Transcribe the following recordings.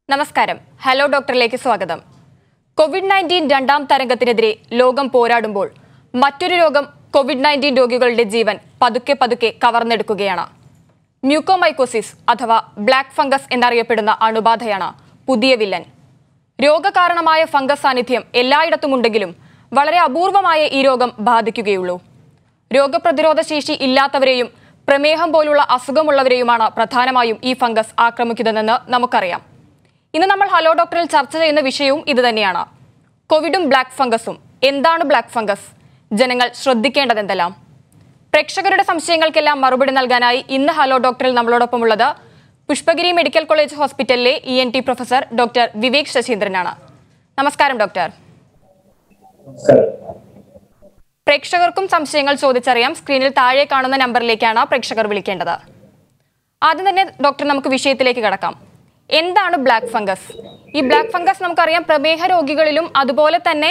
നമസ്കാരം ഹലോ ഡോക്ടറിലേക്ക് സ്വാഗതം Covid nineteen രണ്ടാം തരംഗത്തിനെതിരെ ലോകം പോരാടുമ്പോൾ മറ്റൊരു രോഗം കോവിഡ് നയൻറ്റീൻ രോഗികളുടെ ജീവൻ പതുക്കെ പതുക്കെ കവർന്നെടുക്കുകയാണ് മ്യൂക്കോമൈക്കോസിസ് അഥവാ ബ്ലാക്ക് ഫംഗസ് എന്നറിയപ്പെടുന്ന അണുബാധയാണ് പുതിയ വില്ലൻ രോഗകാരണമായ ഫംഗസ് സാന്നിധ്യം എല്ലായിടത്തുമുണ്ടെങ്കിലും വളരെ അപൂർവമായ ഈ രോഗം ബാധിക്കുകയുള്ളൂ രോഗപ്രതിരോധ ശേഷി ഇല്ലാത്തവരെയും പ്രമേഹം പോലുള്ള അസുഖമുള്ളവരെയുമാണ് പ്രധാനമായും ഈ ഫംഗസ് ആക്രമിക്കുന്നതെന്ന് നമുക്കറിയാം ഇന്ന് നമ്മൾ ഹലോ ഡോക്ടറിൽ ചർച്ച ചെയ്യുന്ന വിഷയവും ഇതുതന്നെയാണ് കോവിഡും ബ്ലാക്ക് ഫംഗസും എന്താണ് ബ്ലാക്ക് ഫംഗസ് ജനങ്ങൾ ശ്രദ്ധിക്കേണ്ടത് എന്തെല്ലാം പ്രേക്ഷകരുടെ സംശയങ്ങൾക്കെല്ലാം മറുപടി നൽകാനായി ഇന്ന് ഹലോ ഡോക്ടറിൽ നമ്മളോടൊപ്പമുള്ളത് പുഷ്പഗിരി മെഡിക്കൽ കോളേജ് ഹോസ്പിറ്റലിലെ E N T professor doctor Vivek ശശീന്ദ്രനാണ് നമസ്കാരം ഡോക്ടർ പ്രേക്ഷകർക്കും സംശയങ്ങൾ ചോദിച്ചറിയാം സ്ക്രീനിൽ താഴെ കാണുന്ന നമ്പറിലേക്കാണ് പ്രേക്ഷകർ വിളിക്കേണ്ടത് ആദ്യം തന്നെ ഡോക്ടർ നമുക്ക് വിഷയത്തിലേക്ക് കടക്കാം എന്താണ് ബ്ലാക്ക് ഫംഗസ് ഈ ബ്ലാക്ക് ഫംഗസ് നമുക്കറിയാം പ്രമേഹ രോഗികളിലും അതുപോലെ തന്നെ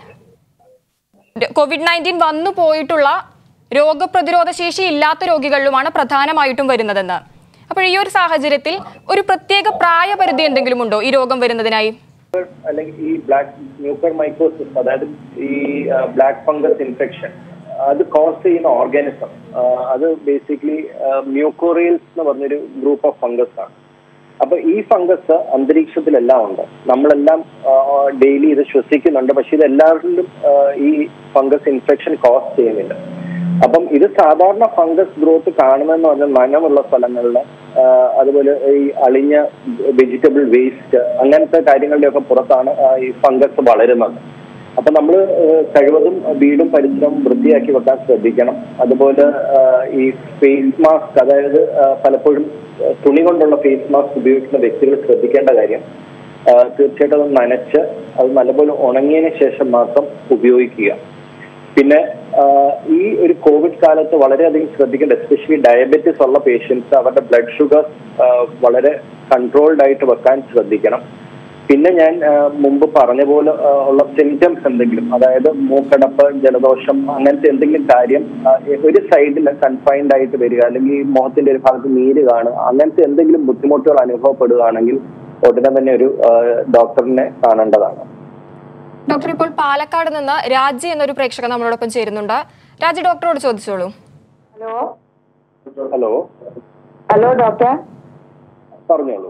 കോവിഡ് നയൻറ്റീൻ വന്നു പോയിട്ടുള്ള രോഗപ്രതിരോധ ശേഷി ഇല്ലാത്ത രോഗികളിലുമാണ് പ്രധാനമായിട്ടും വരുന്നതെന്ന് അപ്പോൾ ഈ ഒരു സാഹചര്യത്തിൽ ഒരു പ്രത്യേക പ്രായപരിധി എന്തെങ്കിലും ഉണ്ടോ ഈ രോഗം വരുന്നതിനായി അല്ലെങ്കിൽ ഈ ബ്ലാക്ക് മ്യൂക്കർ മൈക്കോസിസ് അതായത് ഈ ബ്ലാക്ക് ഫംഗസ് ഇൻഫെക്ഷൻ അത് കോസ് ചെയ്യുന്ന ഓർഗാനിസം അത് ബേസിക്കലി മ്യൂക്കോറിയൽസ് എന്ന് പറഞ്ഞൊരു ഗ്രൂപ്പ് ഓഫ് ഫംഗസ് ആണ് അപ്പൊ ഈ ഫംഗസ് അന്തരീക്ഷത്തിലെല്ലാം ഉണ്ട് നമ്മളെല്ലാം ഡെയിലി ഇത് ശ്വസിക്കുന്നുണ്ട് പക്ഷെ ഇത് എല്ലാവരിലും ആ, ഈ ഫംഗസ് ഇൻഫെക്ഷൻ കോസ് ചെയ്യുന്നില്ല അപ്പം ഇത് സാധാരണ ഫംഗസ് ഗ്രോത്ത് കാണുന്നതെന്ന് പറഞ്ഞാൽ നനമുള്ള സ്ഥലങ്ങളിൽ അതുപോലെ ഈ അളിഞ്ഞ വെജിറ്റബിൾ വേസ്റ്റ് അങ്ങനത്തെ കാര്യങ്ങളുടെയൊക്കെ പുറത്താണ് ആ, ഈ ഫംഗസ് വളരുന്നത് അപ്പൊ നമ്മൾ കഴിവതും വീടും പരിസരവും വൃത്തിയാക്കി വെക്കാൻ ശ്രദ്ധിക്കണം അതുപോലെ ആ, ഈ ഫേസ് മാസ്ക് അതായത് ആ, പലപ്പോഴും ആ, തുണി കൊണ്ടുള്ള ഫേസ് മാസ്ക് ഉപയോഗിക്കുന്ന വ്യക്തികൾ ശ്രദ്ധിക്കേണ്ട കാര്യം ആ, തീർച്ചയായിട്ടും അത് നനച്ച് അത് നല്ലപോലെ ഉണങ്ങിയതിന് ശേഷം മാത്രം ഉപയോഗിക്കുക പിന്നെ ആ, ഈ ഒരു കോവിഡ് കാലത്ത് വളരെയധികം ശ്രദ്ധിക്കേണ്ട എസ്പെഷ്യലി ഡയബറ്റിസ് ഉള്ള പേഷ്യൻസ് അവരുടെ ബ്ലഡ് ഷുഗർ വളരെ കൺട്രോൾഡ് ആയിട്ട് വെക്കാൻ ശ്രദ്ധിക്കണം പിന്നെ ഞാൻ ആ, മുമ്പ് പറഞ്ഞ പോലെ ആ, ഉള്ള സിംറ്റംസ് എന്തെങ്കിലും അതായത് മൂക്കടപ്പ് ജലദോഷം അങ്ങനത്തെ എന്തെങ്കിലും കാര്യം ആ, ഒരു സൈഡിൽ കൺഫൈൻഡ് ആയിട്ട് വരിക അല്ലെങ്കിൽ ഈ മുഖത്തിന്റെ ഒരു ഭാഗത്ത് നീര് കാണുക അങ്ങനത്തെ എന്തെങ്കിലും ബുദ്ധിമുട്ടുകൾ അനുഭവപ്പെടുകയാണെങ്കിൽ ഉടനെ തന്നെ ഒരു ആ, ഡോക്ടറിനെ കാണേണ്ടതാണ് ഡോക്ടർ ഇപ്പോൾ പാലക്കാട് നിന്ന് രാജി എന്നൊരു പ്രേക്ഷകൻ നമ്മളോടൊപ്പം ചേരുന്നുണ്ട് രാജി ഡോക്ടറോട് ചോദിച്ചോളൂ ഹലോ ഹലോ ഹലോ ഡോക്ടർ പറഞ്ഞോളൂ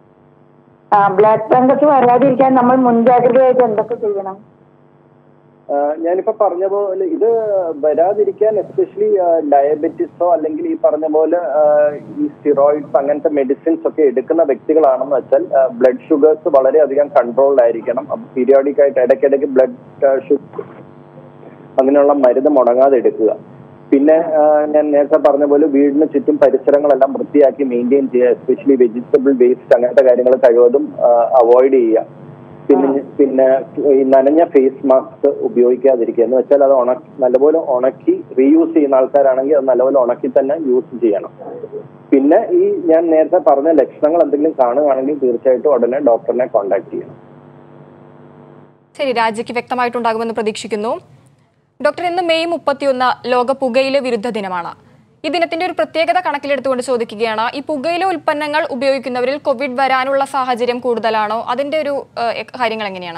ആ ബ്ലാക്ക് ഫംഗസ് വരാതിരിക്കാൻ നമ്മൾ മുൻജാഗ്രതയായിട്ട് എന്തൊക്കെ ചെയ്യണം ആ, ഞാനിപ്പോ പറഞ്ഞ പോലെ ഇത് വരാതിരിക്കാൻ എസ്പെഷ്യലി ഡയബറ്റിസോ അല്ലെങ്കിൽ ഈ പറഞ്ഞ പോലെ ആ, ഈ സ്റ്റിറോയിഡ്സ് അങ്ങനത്തെ മെഡിസിൻസ് ഒക്കെ എടുക്കുന്ന വ്യക്തികളാണെന്ന് വെച്ചാൽ ബ്ലഡ് ഷുഗേഴ്സ് വളരെയധികം കൺട്രോൾഡ് ആയിരിക്കണം അപ്പൊ പീരിയോഡിക് ആയിട്ട് ഇടയ്ക്കിടയ്ക്ക് ബ്ലഡ് ഷുഗർ അങ്ങനെയുള്ള മരുന്ന് മുടങ്ങാതെ എടുക്കുക പിന്നെ ആ, ഞാൻ നേരത്തെ പറഞ്ഞ പോലെ വീടിന് ചുറ്റും പരിസരങ്ങളെല്ലാം വൃത്തിയാക്കി മെയിൻറ്റെയിൻ ചെയ്യുക എസ്പെഷ്യലി വെജിറ്റബിൾ വേസ്റ്റ് അങ്ങനത്തെ കാര്യങ്ങൾ കഴിവതും അവോയ്ഡ് ചെയ്യുക പിന്നെ പിന്നെ ഈ നനഞ്ഞ ഫേസ് മാസ്ക് ഉപയോഗിക്കാതിരിക്കുക എന്ന് വെച്ചാൽ അത് ഉണക്കി നല്ലപോലെ ഉണക്കി റീയൂസ് ചെയ്യുന്ന ആൾക്കാരാണെങ്കിൽ അത് നല്ലപോലെ ഉണക്കി തന്നെ യൂസ് ചെയ്യണം പിന്നെ ഈ ഞാൻ നേരത്തെ പറഞ്ഞ ലക്ഷണങ്ങൾ എന്തെങ്കിലും കാണുകയാണെങ്കിൽ തീർച്ചയായിട്ടും ഉടനെ ഡോക്ടറിനെ കോൺടാക്ട് ചെയ്യണം ശരി രാജിക്ക് വ്യക്തമായിട്ടുണ്ടാകുമെന്ന് പ്രതീക്ഷിക്കുന്നു ഡോക്ടർ ഇന്ന് മെയ് മുപ്പത്തിയൊന്ന് ലോക പുകയില വിരുദ്ധ ദിനമാണ് ഈ ദിനത്തിന്റെ ഒരു പ്രത്യേകത കണക്കിലെടുത്തുകൊണ്ട് ചോദിക്കുകയാണ് ഈ പുകയില ഉൽപ്പന്നങ്ങൾ ഉപയോഗിക്കുന്നവരിൽ കോവിഡ് വരാനുള്ള സാഹചര്യം കൂടുതലാണോ അതിന്റെ ഒരു ഏഹ്, കാര്യങ്ങൾ എങ്ങനെയാണ്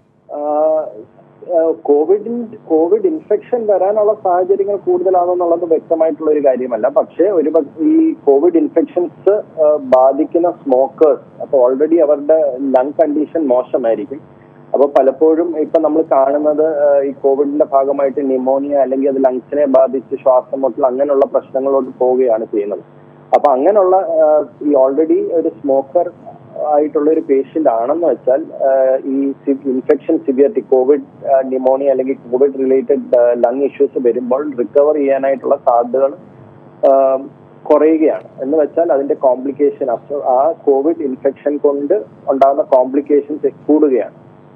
കോവിഡ് കോവിഡ് ഇൻഫെക്ഷൻ വരാനുള്ള സാഹചര്യങ്ങൾ കൂടുതലാണെന്നുള്ളത് വ്യക്തമായിട്ടുള്ള ഒരു കാര്യമല്ല പക്ഷേ ഒരു പക്ഷ- ഈ കോവിഡ് ഇൻഫെക്ഷൻസ് ബാധിക്കുന്ന സ്മോക്കേഴ്സ് അപ്പൊ ഓൾറെഡി അവരുടെ ലങ് കണ്ടീഷൻ മോശമായിരിക്കും അപ്പൊ പലപ്പോഴും ഇപ്പൊ നമ്മൾ കാണുന്നത് ആ, ഈ കോവിഡിന്റെ ഭാഗമായിട്ട് ന്യൂമോണിയ അല്ലെങ്കിൽ അത് ലങ്സിനെ ബാധിച്ച് ശ്വാസം മുട്ടൽ അങ്ങനെയുള്ള പ്രശ്നങ്ങളോട്ട് പോവുകയാണ് ചെയ്യുന്നത് അപ്പൊ അങ്ങനെയുള്ള ആ, ഈ ഓൾറെഡി ഒരു സ്മോക്കർ ആയിട്ടുള്ള ഒരു പേഷ്യന്റ് ആണെന്ന് വെച്ചാൽ ആ, ഈ ഇൻഫെക്ഷൻ സിവിയറിറ്റി കോവിഡ് ന്യൂമോണിയ അല്ലെങ്കിൽ കോവിഡ് റിലേറ്റഡ് ലങ് ഇഷ്യൂസ് വരുമ്പോൾ റിക്കവർ ചെയ്യാനായിട്ടുള്ള സാധ്യതകൾ ആ, കുറയുകയാണ് എന്ന് വെച്ചാൽ അതിന്റെ കോംപ്ലിക്കേഷൻ ആ കോവിഡ് ഇൻഫെക്ഷൻ കൊണ്ട് ഉണ്ടാകുന്ന കോംപ്ലിക്കേഷൻസ് കൂടുകയാണ്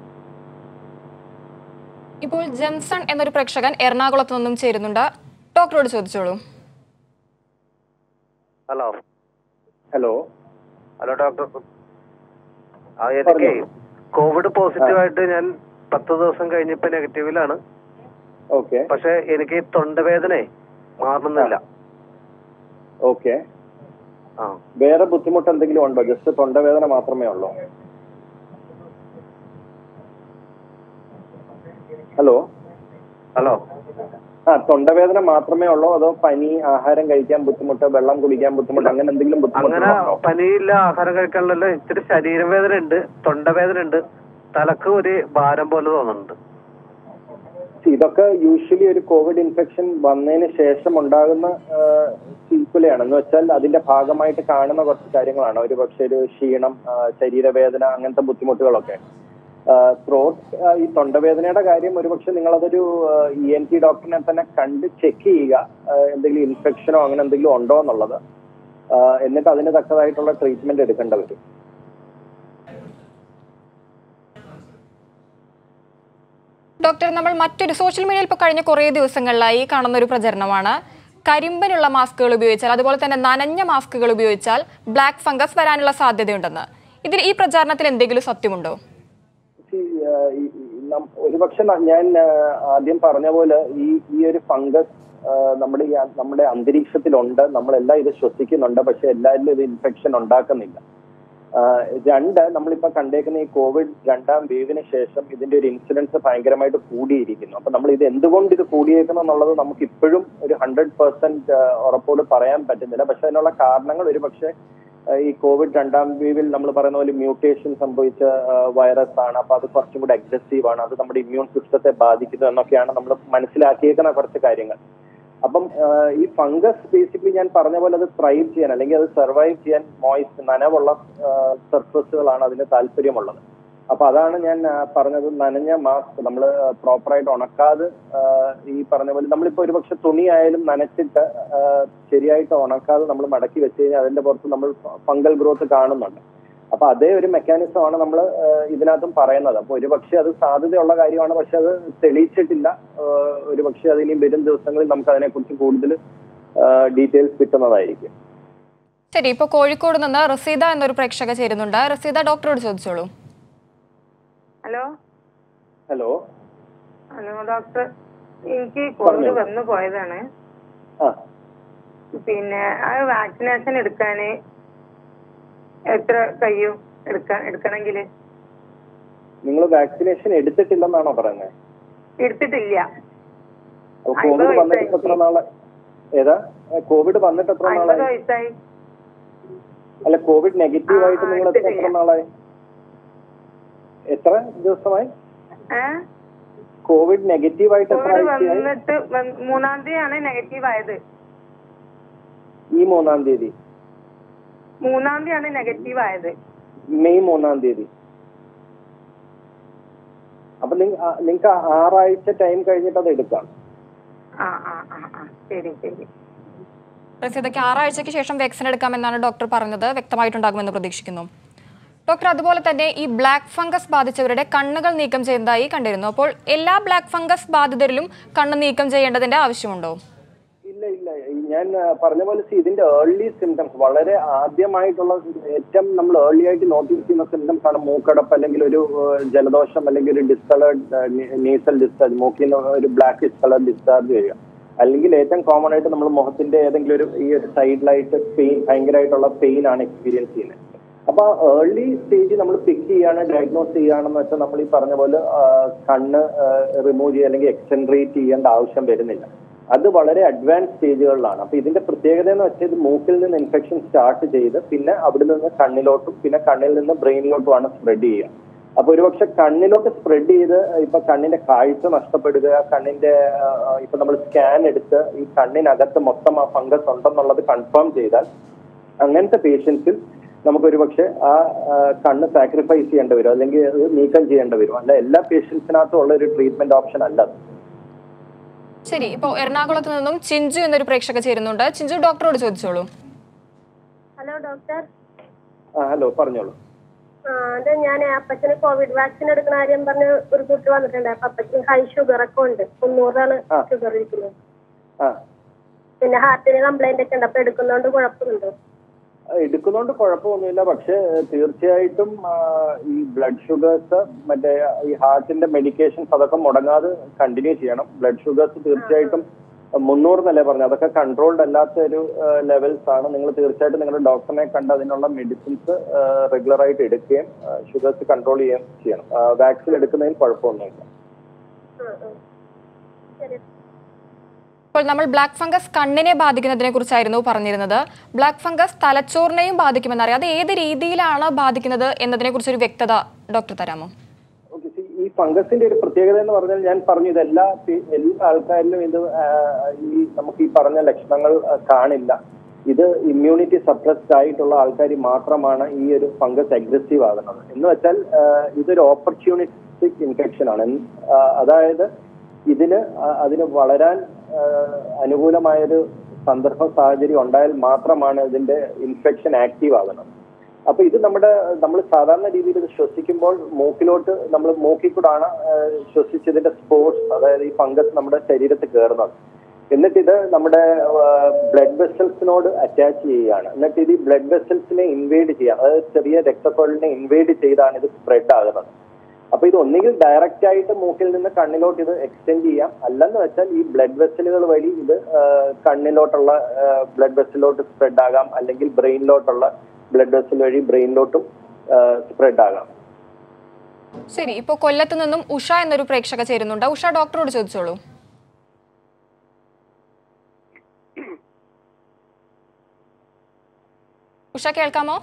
ഇപ്പോൾ ജെൻസൺ എന്നൊരു പ്രേക്ഷകൻ എറണാകുളത്ത് നിന്നും ചേരുന്നുണ്ട് ഡോക്ടറോട് ചോദിച്ചോളൂ ഹലോ ഹലോ ഹലോ ഡോക്ടർ ആ എനിക്ക് കോവിഡ് പോസിറ്റീവ് ആയിട്ട് ഞാൻ പത്ത് ദിവസം കഴിഞ്ഞപ്പോ നെഗറ്റീവിലാണ് ഓക്കെ പക്ഷെ എനിക്ക് തൊണ്ടവേദന മാറുന്നില്ല ഓക്കെ ആ വേറെ ബുദ്ധിമുട്ട് എന്തെങ്കിലും ഉണ്ടോ ജസ്റ്റ് തൊണ്ടവേദന മാത്രമേ ഉള്ളൂ ഹലോ ആ തൊണ്ടവേദന മാത്രമേ ഉള്ളൂ അതോ പനി ആഹാരം കഴിക്കാൻ ബുദ്ധിമുട്ട് വെള്ളം കുടിക്കാൻ ബുദ്ധിമുട്ട് അങ്ങനെ എന്തെങ്കിലും അങ്ങനെ ബുദ്ധിമുട്ടുണ്ടോ പനിയില്ല ആഹാരം കഴിക്കാനുള്ള ഇത്തിരി ശരീരവേദന ഉണ്ട് തൊണ്ടവേദന ഉണ്ട് തലക്ക് ഒരു ഭാരം പോലെ തോന്നുന്നുണ്ട് ഇതൊക്കെ യൂഷ്വലി ഒരു കോവിഡ് ഇൻഫെക്ഷൻ വന്നതിന് ശേഷം ഉണ്ടാകുന്ന സീക്കുലയാണ് എന്ന് വെച്ചാൽ അതിന്റെ ഭാഗമായിട്ട് കാണുന്ന കുറച്ച് കാര്യങ്ങളാണ് ഒരു പക്ഷെ ഒരു ക്ഷീണം ആ, ശരീരവേദന അങ്ങനത്തെ ബുദ്ധിമുട്ടുകളൊക്കെ ത്രോട്ട് ഈ തൊണ്ടവേദനയുടെ കാര്യം ഒരുപക്ഷെ നിങ്ങളതൊരു ഇ എൻ ടി ഡോക്ടറിനെ തന്നെ കണ്ട് ചെക്ക് ചെയ്യുക ആ, എന്തെങ്കിലും ഇൻഫെക്ഷനോ അങ്ങനെ എന്തെങ്കിലും ഉണ്ടോ എന്നുള്ളത് ആ, എന്നിട്ട് അതിന് തക്കതായിട്ടുള്ള ട്രീറ്റ്മെന്റ് എടുക്കേണ്ടി വരും ഡോക്ടർ നമ്മൾ മറ്റൊരു സോഷ്യൽ മീഡിയയിൽ ഇപ്പോൾ കഴിഞ്ഞ കുറേ ദിവസങ്ങളിലായി കാണുന്ന ഒരു പ്രചരണമാണ് കരിമ്പനുള്ള മാസ്കുകൾ ഉപയോഗിച്ചാൽ അതുപോലെ തന്നെ നനഞ്ഞ മാസ്കുകൾ ഉപയോഗിച്ചാൽ ബ്ലാക്ക് ഫംഗസ് വരാനുള്ള സാധ്യതയുണ്ടെന്ന് ഇതിൽ ഈ പ്രചാരണത്തിൽ എന്തെങ്കിലും സത്യമുണ്ടോ See, ആ, ഈ- ഈ നം- ഒരുപക്ഷെ ന- ഞാൻ ആ, ആദ്യം പറഞ്ഞ പോലെ ഈ ഈ ഒരു ഫംഗസ് നമ്മുടെ ഈ അ- നമ്മുടെ അന്തരീക്ഷത്തിലുണ്ട് നമ്മളെല്ലാം ഇത് ശ്വസിക്കുന്നുണ്ട് പക്ഷെ എല്ലാവരിലും ഇത് ഇൻഫെക്ഷൻ ഉണ്ടാക്കുന്നില്ല ആ, രണ്ട് നമ്മളിപ്പോ കണ്ടേക്കുന്ന ഈ കോവിഡ് രണ്ടാം വേവിന് ശേഷം ഇതിന്റെ ഒരു ഇൻസിഡൻസ് ഭയങ്കരമായിട്ട് കൂടിയിരിക്കുന്നു അപ്പൊ നമ്മൾ ഇത് എന്തുകൊണ്ട് ഇത് കൂടിയേക്കുന്നു എന്നുള്ളത് നമുക്ക് ഇപ്പോഴും ഒരു ഹൺഡ്രഡ് പെർസെന്റ് ഉറപ്പോട് പറയാൻ പറ്റുന്നില്ല പക്ഷെ അതിനുള്ള കാരണങ്ങൾ ഒരു പക്ഷേ ഈ കോവിഡ് രണ്ടാം വേവിൽ നമ്മൾ പറയുന്ന പോലെ മ്യൂട്ടേഷൻ സംഭവിച്ച വൈറസ് ആണ് അപ്പൊ അത് കുറച്ചും കൂടി അഗ്രസീവ് ആണ് അത് നമ്മുടെ ഇമ്മ്യൂൺ സിസ്റ്റത്തെ ബാധിക്കുന്നു എന്നൊക്കെയാണ് നമ്മൾ മനസ്സിലാക്കിയേക്കുന്ന കുറച്ച് കാര്യങ്ങൾ അപ്പം ആ, ഈ ഫംഗസ് ബേസിക്കലി ഞാൻ പറഞ്ഞ പോലെ അത് ത്രൈവ് ചെയ്യാൻ അല്ലെങ്കിൽ അത് സർവൈവ് ചെയ്യാൻ മോയ്സ് നനവുള്ള സർഫസുകളാണ് അതിന് താല്പര്യമുള്ളത് അപ്പൊ അതാണ് ഞാൻ ആ, പറഞ്ഞത് നനഞ്ഞ മാസ്ക് നമ്മൾ പ്രോപ്പറായിട്ട് ഉണക്കാതെ ആ, ഈ പറഞ്ഞ പോലെ നമ്മളിപ്പോ ഒരുപക്ഷെ തുണി ആയാലും നനച്ചിട്ട് ആ, ശരിയായിട്ട് ഉണക്കാതെ നമ്മൾ മടക്കി വെച്ച് കഴിഞ്ഞാൽ അതിന്റെ പുറത്ത് നമ്മൾ ഫംഗൽ ഗ്രോത്ത് കാണുന്നുണ്ട് അപ്പൊ അതേ ഒരു മെക്കാനിസം ആണ് നമ്മൾ ഇതിനകത്തും പറയുന്നത് അപ്പൊ ഒരുപക്ഷെ അത് സാധ്യതയുള്ള കാര്യമാണ് പക്ഷെ അത് തെളിയിച്ചിട്ടില്ല ആഹ് ഒരുപക്ഷെ അത് ഇനി വരും ദിവസങ്ങളിൽ നമുക്ക് അതിനെക്കുറിച്ച് കൂടുതൽ ഡീറ്റെയിൽസ് കിട്ടുന്നതായിരിക്കും ശരി ഇപ്പോൾ കോഴിക്കോട് നിന്ന് റസീദ എന്നൊരു പ്രേക്ഷക ചേരുന്നുണ്ട് റസീദ ഡോക്ടറോട് ചോദിച്ചോളൂ ഹലോ ഹലോ ഹലോ ഡോക്ടർ എനിക്ക് കോവിഡ് പറഞ്ഞോ. വന്നു പോയതാണ് ആ പിന്നെ ആ വാക്സിനേഷൻ എടുക്കാന് എത്ര കഴിയും എടുക്കാൻ എടുക്കണമെങ്കിൽ നിങ്ങൾ വാക്സിനേഷൻ എടുത്തിട്ടില്ലെന്നാണോ പറയുന്നത് എടുത്തിട്ടില്ല അപ്പൊ കോവിഡ് അമ്പത് വന്നിട്ട് ഇപ്പൊ എത്ര നാളെ ഏതാ കോവിഡ് വന്നിട്ട് എത്ര അൻപത് നാളായി വയസ്സായി അല്ല കോവിഡ് നെഗറ്റീവ് ആ, ആയിട്ട് നിങ്ങൾ എത്ര എത്ര എടുത്തിട്ടില്ല. നാളായി എത്ര ദിവസമായി ഏ കോവിഡ് നെഗറ്റീവ് ആയിട്ട് എത്ര കോവിഡ് ആഴ്ചയായി വന്നിട്ട് വന്ന് മൂന്നാം തീയതിയാണ് നെഗറ്റീവ് ആയത് ഈ മൂന്നാം തീയതി മൂന്നാം തീയതിയാണ് നെഗറ്റീവ് ആയത് മെയ് മൂന്നാം തീയതി അപ്പൊ നിങ്ങൾക്ക് ആറാഴ്ച ടൈം കഴിഞ്ഞിട്ട് അത് എടുക്കാം ആ ആ ആ ആ ശരി ശരി റസീദയ്ക്ക് ആറാഴ്ചയ്ക്ക് ശേഷം വാക്സിൻ എടുക്കാമെന്നാണ് ഡോക്ടർ പറഞ്ഞത് വ്യക്തമായിട്ടുണ്ടാകുമെന്ന് പ്രതീക്ഷിക്കുന്നു ഡോക്ടർ അതുപോലെ തന്നെ ഈ ബ്ലാക്ക് ഫംഗസ് ബാധിച്ചവരുടെ കണ്ണുകൾ നീക്കം ചെയ്യുന്നതായി കണ്ടിരുന്നു അപ്പോൾ എല്ലാ ബ്ലാക്ക് ഫംഗസ് ബാധിതരിലും കണ്ണ് നീക്കം ചെയ്യേണ്ടതിന്റെ ആവശ്യമുണ്ടോ ഇല്ല ഇല്ല ഈ ഞാൻ ആ, പറഞ്ഞ പോലെ see, ഇതിന്റെ ഏർലി സിംറ്റംസ് വളരെ ആദ്യമായിട്ടുള്ള ഏറ്റവും നമ്മൾ ഏർലി ആയിട്ട് നോട്ടീസ് ചെയ്യുന്ന സിംറ്റംസ് ആണ് മൂക്കടപ്പ് അല്ലെങ്കിൽ ഒരു ആ, ജലദോഷം അല്ലെങ്കിൽ ഒരു ഡിസ്കളേർഡ് നേസൽ ഡിസ്ചാർജ് മൂക്കിൽ നിന്ന് ഒരു ബ്ലാക്ക് ഡിസ്കളേർഡ് ഡിസ്ചാർജ് വരിക അല്ലെങ്കിൽ ഏറ്റവും കോമൺ ആയിട്ട് നമ്മൾ മുഖത്തിന്റെ ഏതെങ്കിലും ഒരു ഈ ഒരു സൈഡിലായിട്ട് പെയിൻ ഭയങ്കരമായിട്ടുള്ള പെയിൻ ആണ് എക്സ്പീരിയൻസ് ചെയ്യുന്നത് അപ്പൊ ഏർലി സ്റ്റേജ് നമ്മൾ പിക്ക് ചെയ്യാണ് ഡയഗ്നോസ് ചെയ്യുകയാണെന്ന് വെച്ചാൽ നമ്മൾ ഈ പറഞ്ഞ പോലെ ആ, കണ്ണ് റിമൂവ് ചെയ്യുക അല്ലെങ്കിൽ എക്സ്റ്റൻട്രേറ്റ് ചെയ്യേണ്ട ആവശ്യം വരുന്നില്ല അത് വളരെ അഡ്വാൻസ് സ്റ്റേജുകളിലാണ് അപ്പൊ ഇതിന്റെ പ്രത്യേകത എന്ന് വെച്ചാൽ ഇത് മൂക്കിൽ നിന്ന് ഇൻഫെക്ഷൻ സ്റ്റാർട്ട് ചെയ്ത് പിന്നെ അവിടെ നിന്ന് കണ്ണിലോട്ടും പിന്നെ കണ്ണിൽ നിന്ന് ബ്രെയിനിലോട്ടുമാണ് സ്പ്രെഡ് ചെയ്യുക അപ്പൊ ഒരുപക്ഷെ കണ്ണിലോട്ട് സ്പ്രെഡ് ചെയ്ത് ഇപ്പൊ കണ്ണിന്റെ കാഴ്ച നഷ്ടപ്പെടുക കണ്ണിന്റെ ആ, ആ, ഇപ്പൊ നമ്മൾ സ്കാൻ എടുത്ത് ഈ കണ്ണിനകത്ത് മൊത്തം ആ ഫംഗസ് ഉണ്ടെന്നുള്ളത് കൺഫേം ചെയ്താൽ അങ്ങനത്തെ പേഷ്യൻസിൽ നമുക്ക് ഒരുപക്ഷെ ആ ആ, കണ്ണ് സാക്രിഫൈസ് ചെയ്യേണ്ടി വരും അല്ലെങ്കിൽ അത് നീക്കം ചെയ്യേണ്ടി വരും അല്ല എല്ലാ പേഷ്യൻസിനകത്തും ഉള്ള ഒരു ട്രീറ്റ്മെന്റ് ഓപ്ഷൻ അല്ല അത് ശരി ഇപ്പോൾ എറണാകുളത്ത് നിന്നും ചിഞ്ചു എന്നൊരു പ്രേക്ഷക ചേരുന്നുണ്ട് ചിഞ്ചു ഡോക്ടറോട് ചോദിച്ചോളൂ ഹലോ ഡോക്ടർ ആ ഹലോ പറഞ്ഞോളൂ ആ അത് ഞാൻ അപ്പച്ചന് കോവിഡ് വാക്സിൻ എടുക്കുന്ന കാര്യം പറഞ്ഞ് ഒരു കുട്ടി വന്നിട്ടുണ്ട് അപ്പൊ അപ്പച്ചന് ഹൈ ഷുഗർ ഒക്കെ ഉണ്ട് മുന്നൂറാണ് ആ. ഷുഗർ ഇരിക്കുന്നത് ആ പിന്നെ ഹാർട്ടിന് കംപ്ലൈന്റ് ഒക്കെ ഉണ്ട് അപ്പൊ എടുക്കുന്നോണ്ട് കുഴപ്പമുണ്ടോ എടുക്കുന്നോണ്ട് കുഴപ്പമൊന്നുമില്ല പക്ഷേ തീർച്ചയായിട്ടും ആ, ഈ ബ്ലഡ് ഷുഗേഴ്സ് മറ്റേ ഈ ഹാർട്ടിന്റെ മെഡിക്കേഷൻസ് അതൊക്കെ മുടങ്ങാതെ കണ്ടിന്യൂ ചെയ്യണം ബ്ലഡ് ഷുഗേഴ്സ് തീർച്ചയായിട്ടും മുന്നൂറ് എന്നല്ലേ പറഞ്ഞു അതൊക്കെ കൺട്രോൾഡ് അല്ലാത്ത ഒരു ലെവൽസ് ആണ് നിങ്ങൾ തീർച്ചയായിട്ടും നിങ്ങളുടെ ഡോക്ടറിനെ കണ്ട് അതിനുള്ള മെഡിസിൻസ് റെഗുലർ ആയിട്ട് എടുക്കുകയും ഷുഗേഴ്സ് കൺട്രോൾ ചെയ്യുകയും ചെയ്യണം വാക്സിൻ എടുക്കുന്നതിന് കുഴപ്പമൊന്നുമില്ല ആ, ആ. ചെറിയ ഇപ്പോൾ നമ്മൾ ബ്ലാക്ക് ഫംഗസ് കണ്ണിനെ ബാധിക്കുന്നതിനെ കുറിച്ചായിരുന്നു പറഞ്ഞിരുന്നത് ബ്ലാക്ക് ഫംഗസ് തലച്ചോറിനെയും ബാധിക്കുമെന്നറിയാം അത് ഏത് രീതിയിലാണ് ബാധിക്കുന്നത് എന്നതിനെ കുറിച്ചൊരു വ്യക്തത ഡോക്ടർ തരാമോ ഓക്കെ ഈ ഫംഗസിന്റെ ഒരു പ്രത്യേകത എന്ന് പറഞ്ഞാൽ ഞാൻ പറഞ്ഞു ഇത് എല്ലാ പേ- എല്ലാ ആൾക്കാരിലും ഇത് ആ, ഈ നമുക്ക് ഈ പറഞ്ഞ ലക്ഷണങ്ങൾ ആ, കാണില്ല ഇത് ഇമ്മ്യൂണിറ്റി സപ്രസ്ഡ് ആയിട്ടുള്ള ആൾക്കാർ മാത്രമാണ് ഈ ഒരു ഫംഗസ് അഗ്രസീവ് ആകുന്നത് എന്ന് വെച്ചാൽ ആ, ഇതൊരു ഓപ്പർച്യൂണിസ്റ്റിക് ഇൻഫെക്ഷൻ ആണ് എന്ന്, ആ, അതായത് ഇതിന് ആ, അതിന് വളരാൻ ആ, അനുകൂലമായൊരു സന്ദർഭ സാഹചര്യം ഉണ്ടായാൽ മാത്രമാണ് ഇതിന്റെ ഇൻഫെക്ഷൻ ആക്റ്റീവ് ആകുന്നത് അപ്പൊ ഇത് നമ്മുടെ നമ്മൾ സാധാരണ രീതിയിൽ ഇത് ശ്വസിക്കുമ്പോൾ മൂക്കിലോട്ട് നമ്മൾ മൂക്കിൽ കൂടാണ് ആഹ്, ശ്വസിച്ചതിന്റെ സ്പോർട്സ് അതായത് ഈ ഫംഗസ് നമ്മുടെ ശരീരത്തിൽ കയറുന്നത് എന്നിട്ട് ഇത് നമ്മുടെ ബ്ലഡ് വെസൽസിനോട് അറ്റാച്ച് ചെയ്യുകയാണ് എന്നിട്ട് ഇത് ഈ ബ്ലഡ് വെസൽസിനെ ഇൻവേഡ് ചെയ്യാം അതായത് ചെറിയ രക്തക്കൊഴലിനെ ഇൻവേഡ് ചെയ്താണ് ഇത് സ്പ്രെഡ് ആകുന്നത് അപ്പൊ ഇത് ഒന്നുകിൽ ഡയറക്റ്റ് ആയിട്ട് മൂക്കിൽ നിന്ന് കണ്ണിലോട്ട് ഇത് എക്സ്റ്റെൻഡ് ചെയ്യാം അല്ലെന്ന് വെച്ചാൽ ഈ ബ്ലഡ് വെസലുകൾ വഴി ഇത് ആഹ്, കണ്ണിലോട്ടുള്ള ബ്ലഡ് വെസലിലോട്ട് സ്പ്രെഡ് ആകാം അല്ലെങ്കിൽ ബ്രെയിനിലോട്ടുള്ള ബ്ലഡ് വെസൽ വഴി ബ്രെയിനിലോട്ടും സ്പ്രെഡ് ആകാം ശരി ഇപ്പോൾ കൊല്ലത്ത് നിന്നും ഉഷ എന്നൊരു പ്രേക്ഷക ചേരുന്നുണ്ട് ഉഷ ഡോക്ടറോട് ചോദിച്ചോളൂ ഉഷ കേൾക്കാമോ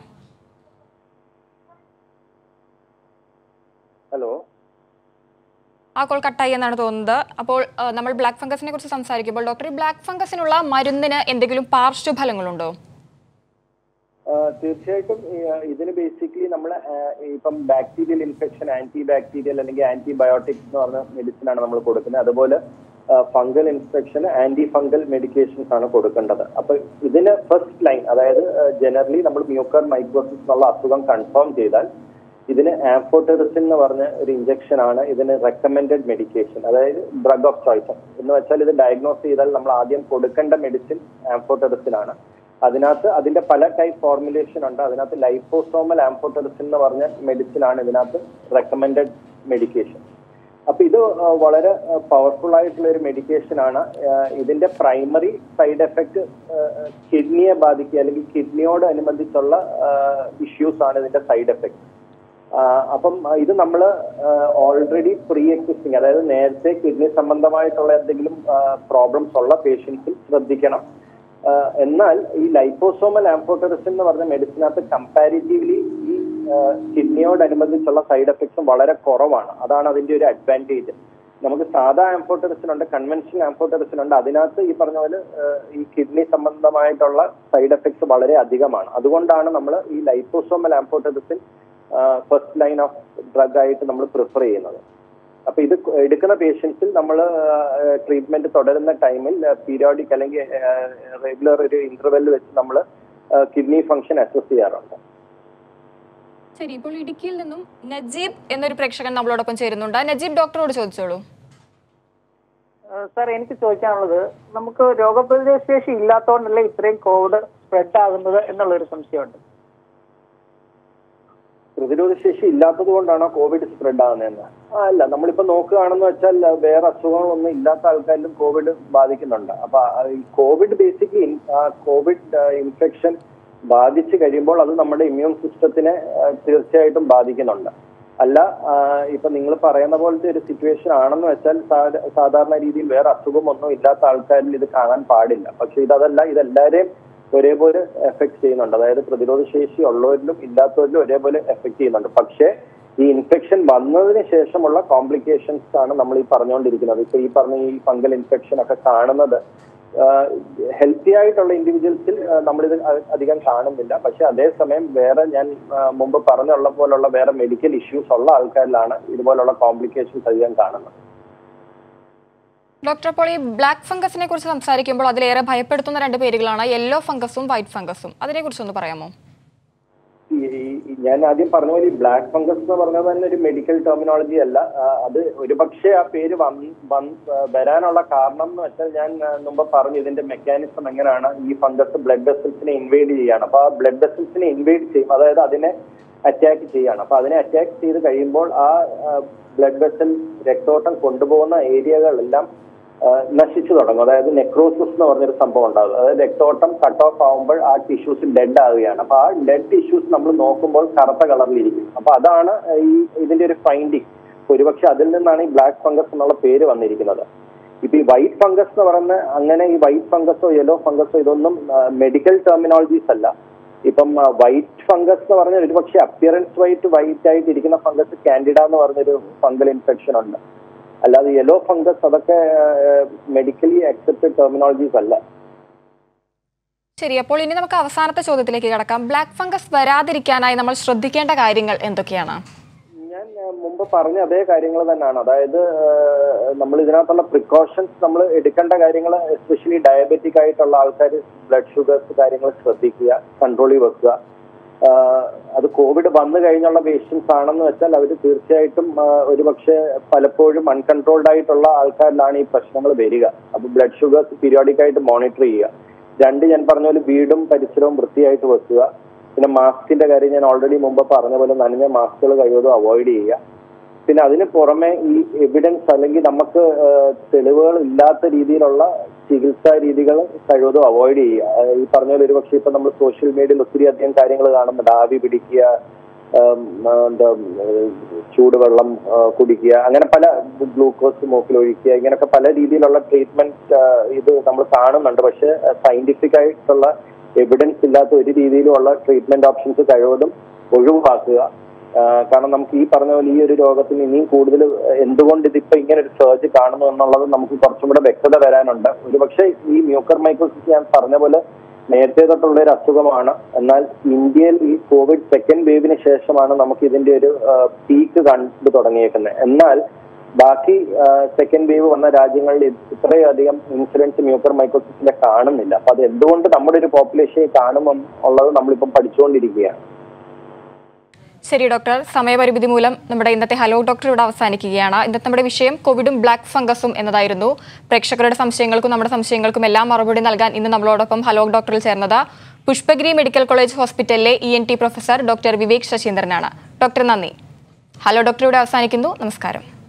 ഹലോ ആ കോൾ കട്ടായി എന്നാണ് തോന്നുന്നത് അപ്പോൾ ആ, നമ്മൾ ബ്ലാക്ക് ഫംഗസിനെ കുറിച്ച് സംസാരിക്കുമ്പോൾ ഡോക്ടർ ഈ ബ്ലാക്ക് ഫംഗസിനുള്ള മരുന്നിന് എന്തെങ്കിലും പാർശ്വഫലങ്ങളുണ്ടോ ആ, തീർച്ചയായിട്ടും ഈ, ആ, ഇതിന് ബേസിക്കലി നമ്മൾ ഇപ്പം ബാക്ടീരിയൽ ഇൻഫെക്ഷൻ ആന്റി ബാക്ടീരിയൽ അല്ലെങ്കിൽ ആന്റിബയോട്ടിക്സ് എന്ന് പറഞ്ഞ മെഡിസിൻ ആണ് നമ്മൾ കൊടുക്കുന്നത് അതുപോലെ fungal infection anti fungal medications ആണ് കൊടുക്കേണ്ടത് അപ്പൊ ഇതിന് ഫസ്റ്റ് ലൈൻ അതായത് ജനറലി നമ്മൾ മ്യൂക്കർ മൈക്രോസിസ് എന്നുള്ള അസുഖം കൺഫേം ചെയ്താൽ ഇതിന് ആംഫോടെറിസിൻ എന്ന് പറഞ്ഞ ഒരു ഇഞ്ചക്ഷൻ ആണ് ഇതിന് റെക്കമെൻഡഡ് മെഡിക്കേഷൻ അതായത് ഡ്രഗ് ഓഫ് ചോയ്സ് എന്ന് വെച്ചാൽ ഇത് ഡയഗ്നോസ് ചെയ്താൽ നമ്മൾ ആദ്യം കൊടുക്കേണ്ട മെഡിസിൻ ആംഫോടെറിസിൻ ആണ് അതിനകത്ത് അതിന്റെ പല ടൈപ്പ് ഫോർമുലേഷൻ ഉണ്ട് അതിനകത്ത് ലൈപ്പോസോമൽ ആംഫോടെറിസിൻ എന്ന് പറഞ്ഞ മെഡിസിൻ ആണ് ഇതിനകത്ത് റെക്കമെൻഡഡ് മെഡിക്കേഷൻ അപ്പൊ ഇത് ആ, വളരെ പവർഫുൾ ആയിട്ടുള്ള ഒരു മെഡിക്കേഷൻ ആണ് ആ, ഇതിന്റെ പ്രൈമറി സൈഡ് എഫക്ട് കിഡ്നിയെ ബാധിക്കുക അല്ലെങ്കിൽ കിഡ്നിയോട് അനുബന്ധിച്ചുള്ള ഇഷ്യൂസ് ആണ് ഇതിന്റെ സൈഡ് എഫക്ട് അപ്പം ആ, ഇത് നമ്മൾ ഓൾറെഡി പ്രീ എക്സിസ്റ്റിംഗ് അതായത് നേരത്തെ കിഡ്നി സംബന്ധമായിട്ടുള്ള എന്തെങ്കിലും പ്രോബ്ലംസ് ഉള്ള പേഷ്യൻസിൽ ശ്രദ്ധിക്കണം ആ, എന്നാൽ ഈ ലൈപ്പോസോമൽ ആംഫോട്ടറിസിൻ എന്ന് പറഞ്ഞ മെഡിസിനകത്ത് കമ്പാരിറ്റീവ്ലി ഈ കിഡ്നിയോടനുബന്ധിച്ചുള്ള സൈഡ് എഫക്ട്സും വളരെ കുറവാണ് അതാണ് അതിന്റെ ഒരു അഡ്വാൻറ്റേജ് നമുക്ക് സാധാ ആംഫോട്ടറിസിൻ ഉണ്ട് കൺവെൻഷണൽ ആംഫോട്ടറിസിൻ ഉണ്ട് അതിനകത്ത് ഈ പറഞ്ഞ പോലെ ആ, ഈ കിഡ്നി സംബന്ധമായിട്ടുള്ള സൈഡ് എഫക്ട്സ് വളരെ അധികമാണ് അതുകൊണ്ടാണ് നമ്മൾ ഈ liposomal amphotericin first line of drug ആയിട്ട് നമ്മൾ പ്രിഫർ ചെയ്യുന്നത് അപ്പൊ ഇത് എടുക്കുന്ന പേഷ്യൻസിൽ നമ്മൾ ട്രീറ്റ്മെന്റ് തുടരുന്ന ടൈമിൽ പീരിയോഡിക് അല്ലെങ്കിൽ റെഗുലർ ഒരു ഇന്റർവെൽ വെച്ച് നമ്മൾ കിഡ്നി ഫംഗ്ഷൻ അസസ് ചെയ്യാറുണ്ട് ശരി ഇപ്പോൾ ഇടുക്കിയിൽ നിന്നും നജീബ് എന്നൊരു പ്രേക്ഷകൻ നമ്മളോടൊപ്പം ചേരുന്നുണ്ട് നജീബ് ഡോക്ടറോട് ചോദിച്ചോളൂ സാർ എനിക്ക് ചോദിക്കാനുള്ളത് നമുക്ക് രോഗപ്രതിരോധ ശേഷി ഇല്ലാത്തതുകൊണ്ടല്ലേ ഇത്രയും കോവിഡ് സ്പ്രെഡ് ആകുന്നത് എന്നുള്ളൊരു സംശയമുണ്ട് പ്രതിരോധ ശേഷി ഇല്ലാത്തത് കൊണ്ടാണോ കോവിഡ് സ്പ്രെഡ് ആകുന്നതെന്ന് ആ, അല്ല നമ്മളിപ്പോ നോക്കുകയാണെന്ന് വെച്ചാൽ ആ, വേറെ അസുഖങ്ങളൊന്നും ഇല്ലാത്ത ആൾക്കാരിലും കോവിഡ് ബാധിക്കുന്നുണ്ട് അപ്പൊ ആ, ഈ കോവിഡ് ബേസിക്കലി കോവിഡ് ഇൻഫെക്ഷൻ ബാധിച്ചു കഴിയുമ്പോൾ അത് നമ്മുടെ ഇമ്മ്യൂൺ സിസ്റ്റത്തിനെ ആ, തീർച്ചയായിട്ടും ബാധിക്കുന്നുണ്ട് അല്ല ആ, ഇപ്പൊ നിങ്ങൾ പറയുന്ന പോലത്തെ ഒരു സിറ്റുവേഷൻ ആണെന്ന് വെച്ചാൽ സാധ- സാധാരണ രീതിയിൽ വേറെ അസുഖമൊന്നും ഇല്ലാത്ത ആൾക്കാരിൽ ഇത് കാണാൻ പാടില്ല പക്ഷെ ഇതല്ല ഇതെല്ലാവരെയും ഒരേപോലെ എഫക്ട് ചെയ്യുന്നുണ്ട് അതായത് പ്രതിരോധ ശേഷി ഉള്ളവരിലും ഇല്ലാത്തവരിലും ഒരേപോലെ എഫക്ട് ചെയ്യുന്നുണ്ട് പക്ഷേ ഈ ഇൻഫെക്ഷൻ വന്നതിന് ശേഷമുള്ള കോംപ്ലിക്കേഷൻസ് ആണ് നമ്മൾ ഈ പറഞ്ഞുകൊണ്ടിരിക്കുന്നത് ഇപ്പൊ ഈ പറഞ്ഞ ഈ ഫംഗൽ ഇൻഫെക്ഷൻ ഒക്കെ കാണുന്നത് ഹെൽത്തി ആയിട്ടുള്ള ഇൻഡിവിജ്വൽസിൽ നമ്മളിത് അ- അധികം കാണുന്നില്ല പക്ഷെ അതേസമയം വേറെ ഞാൻ ആ, മുമ്പ് പറഞ്ഞുള്ള പോലുള്ള വേറെ മെഡിക്കൽ ഇഷ്യൂസ് ഉള്ള ആൾക്കാരിലാണ് ഇതുപോലുള്ള കോംപ്ലിക്കേഷൻസ് അധികം കാണുന്നത് ഡോക്ടർ അപ്പോൾ ഈ ബ്ലാക്ക് ഫംഗസിനെ കുറിച്ച് സംസാരിക്കുമ്പോൾ അതിലേറെ ഭയപ്പെടുത്തുന്ന രണ്ട് പേരുകളാണ് യെല്ലോ ഫംഗസും വൈറ്റ് ഫംഗസും അതിനെക്കുറിച്ചൊന്ന് പറയാമോ ഈ- ഈ- ഈ ഞാൻ ആദ്യം പറഞ്ഞ പോലെ ഈ ബ്ലാക്ക് ഫംഗസ് എന്ന് പറഞ്ഞത് തന്നെ ഒരു മെഡിക്കൽ ടെർമിനോളജി അല്ല ആ, അത് ഒരുപക്ഷെ ആ പേര് വന്ന് വന്ന് ആ, വരാനുള്ള കാരണം എന്ന് വെച്ചാൽ ഞാൻ ആ, മുമ്പ് പറഞ്ഞു ഇതിന്റെ മെക്കാനിസം എങ്ങനെയാണ് ഈ ഫംഗസ് ബ്ലഡ് വെസൽസിനെ ഇൻവേഡ് ചെയ്യാണ് അപ്പൊ ആ ബ്ലഡ് വെസൽസിനെ ഇൻവേഡ് ചെയ്യും അതായത് അതിനെ അറ്റാക്ക് ചെയ്യാണ് അപ്പൊ അതിനെ അറ്റാക്ക് ചെയ്ത് കഴിയുമ്പോൾ ആ ബ്ലഡ് വെസൽ രക്തോട്ടം കൊണ്ടുപോകുന്ന ഏരിയകളെല്ലാം ആ, നശിച്ചു തുടങ്ങും അതായത് നെക്രോസിസ് എന്ന് പറഞ്ഞൊരു സംഭവം ഉണ്ടാകും അതായത് രക്തോട്ടം കട്ട് ഓഫ് ആവുമ്പോൾ ആ ടിഷ്യൂസ് ഡെഡ് ആവുകയാണ് അപ്പൊ ആ ഡെഡ് ടിഷ്യൂസ് നമ്മൾ നോക്കുമ്പോൾ കറുത്ത കളറിലിരിക്കും അപ്പൊ അതാണ് ഈ ഇതിന്റെ ഒരു ഫൈൻഡിങ് ഒരുപക്ഷെ അതിൽ നിന്നാണ് ഈ ബ്ലാക്ക് ഫംഗസ് എന്നുള്ള പേര് വന്നിരിക്കുന്നത് ഇപ്പൊ ഈ വൈറ്റ് ഫംഗസ് എന്ന് പറയുന്ന അങ്ങനെ ഈ വൈറ്റ് ഫംഗസോ യെല്ലോ ഫംഗസോ ഇതൊന്നും മെഡിക്കൽ ടെർമിനോളജീസ് അല്ല ഇപ്പം വൈറ്റ് ഫംഗസ് എന്ന് പറഞ്ഞാൽ ഒരുപക്ഷെ അപ്പിയറൻസ് വൈറ്റ് വൈറ്റ് ആയിട്ട് ഇരിക്കുന്ന ഫംഗസ് കാൻഡിഡ എന്ന് പറഞ്ഞൊരു ഫംഗൽ ഇൻഫെക്ഷൻ ഉണ്ട് അല്ലാതെ യെല്ലോ ഫംഗസ് അതൊക്കെ മെഡിക്കലി അക്സെപ്റ്റഡ് ടെർമിനോളജീസ് അല്ല ശരി അപ്പോൾ ഇനി നമുക്ക് അവസാനത്തെ ചോദ്യത്തിലേക്ക് കിടക്കാം ബ്ലാക്ക് ഫംഗസ് വരാതിരിക്കാനായി നമ്മൾ ശ്രദ്ധിക്കേണ്ട കാര്യങ്ങൾ എന്തൊക്കെയാണ് ഞാൻ ആ, മുമ്പ് പറഞ്ഞ അതേ കാര്യങ്ങൾ തന്നെയാണ് അതായത് നമ്മൾ ഇതിനകത്തുള്ള പ്രിക്കോഷൻസ് നമ്മൾ എടുക്കേണ്ട കാര്യങ്ങൾ എസ്പെഷ്യലി ഡയബറ്റിക് ആയിട്ടുള്ള ആൾക്കാർ ബ്ലഡ് ഷുഗേഴ്സ് കാര്യങ്ങൾ ശ്രദ്ധിക്കുക കൺട്രോളിൽ വെക്കുക ആ, അത് കോവിഡ് വന്നു കഴിഞ്ഞുള്ള പേഷ്യൻസ് ആണെന്ന് വെച്ചാൽ അവർ തീർച്ചയായിട്ടും ആ, ഒരുപക്ഷെ പലപ്പോഴും അൺകൺട്രോൾഡ് ആയിട്ടുള്ള ആൾക്കാരിലാണ് ഈ പ്രശ്നങ്ങൾ വരിക അപ്പൊ ബ്ലഡ് ഷുഗേഴ്സ് പീരിയോഡിക് ആയിട്ട് മോണിറ്റർ ചെയ്യുക രണ്ട് ഞാൻ പറഞ്ഞ പോലെ വീടും പരിസരവും വൃത്തിയായിട്ട് വെക്കുക പിന്നെ മാസ്കിന്റെ കാര്യം ഞാൻ ഓൾറെഡി മുമ്പ് പറഞ്ഞ പോലെ നനഞ്ഞ മാസ്കുകൾ കഴിവതും അവോയ്ഡ് ചെയ്യുക പിന്നെ അതിന് പുറമെ ഈ എവിഡൻസ് അല്ലെങ്കിൽ നമുക്ക് ആ, തെളിവുകൾ ഇല്ലാത്ത രീതിയിലുള്ള ചികിത്സാ രീതികൾ കഴിവതും അവോയ്ഡ് ചെയ്യുക ആ, ഈ പറഞ്ഞ പോലെ ഒരുപക്ഷെ ഇപ്പൊ നമ്മൾ സോഷ്യൽ മീഡിയയിൽ ഒത്തിരി അധികം കാര്യങ്ങൾ കാണുന്നുണ്ട് ആവി പിടിക്കുക ആം, ആ, എന്താ ഉം, ചൂടുവെള്ളം ആ, കുടിക്കുക അങ്ങനെ പല ഗ്ലൂക്കോസ് മൂക്കിൽ ഒഴിക്കുക ഇങ്ങനെയൊക്കെ പല രീതിയിലുള്ള ട്രീറ്റ്മെന്റ് ഇത് നമ്മൾ കാണുന്നുണ്ട് പക്ഷെ സയന്റിഫിക് ആയിട്ടുള്ള എവിഡൻസ് ഇല്ലാത്ത ഒരു രീതിയിലുമുള്ള ട്രീറ്റ്മെന്റ് ഓപ്ഷൻസ് കഴിവതും ഒഴിവാക്കുക ആ, കാരണം നമുക്ക് ഈ പറഞ്ഞ പോലെ ഈ ഒരു രോഗത്തിന് ഇനിയും കൂടുതൽ എന്തുകൊണ്ട് ഇതിപ്പോ ഇങ്ങനെ ഒരു സർജ് കാണുന്നു എന്നുള്ളത് നമുക്ക് കുറച്ചും കൂടെ വ്യക്തത വരാനുണ്ട് ഒരുപക്ഷെ ഈ മ്യൂക്കർ മൈക്കോസിസ് ഞാൻ പറഞ്ഞ പോലെ നേരത്തെ തൊട്ടുള്ള ഒരു അസുഖമാണ് എന്നാൽ ഇന്ത്യയിൽ ഈ കോവിഡ് സെക്കൻഡ് വേവിന് ശേഷമാണ് നമുക്ക് ഇതിന്റെ ഒരു പീക്ക് കണ്ടു തുടങ്ങിയേക്കുന്നത് എന്നാൽ ബാക്കി സെക്കൻഡ് വേവ് വന്ന രാജ്യങ്ങളിൽ ഇത് ഇത്രയധികം ഇൻസിഡൻസ് മ്യൂക്കർ മൈക്കോസിസിന്റെ കാണുന്നില്ല അപ്പൊ അത് എന്തുകൊണ്ട് നമ്മുടെ ഒരു പോപ്പുലേഷനിൽ കാണുമെം ഉള്ളത് നമ്മളിപ്പം പഠിച്ചുകൊണ്ടിരിക്കുകയാണ് ശരി ഡോക്ടർ സമയപരിമിതി മൂലം നമ്മുടെ ഇന്നത്തെ ഹലോ ഡോക്ടർ ഇവിടെ അവസാനിക്കുകയാണ് ഇന്നത്തെ നമ്മുടെ വിഷയം കോവിഡും ബ്ലാക്ക് ഫംഗസും എന്നതായിരുന്നു പ്രേക്ഷകരുടെ സംശയങ്ങൾക്കും നമ്മുടെ സംശയങ്ങൾക്കും എല്ലാം മറുപടി നൽകാൻ ഇന്ന് നമ്മളോടൊപ്പം ഹലോ ഡോക്ടറിൽ ചേർന്നത് പുഷ്പഗിരി മെഡിക്കൽ കോളേജ് ഹോസ്പിറ്റലിലെ E N T professor doctor Vivek ശശീന്ദ്രനാണ് ഡോക്ടർ നന്ദി ഹലോ ഡോക്ടർ ഇവിടെ അവസാനിക്കുന്നു നമസ്കാരം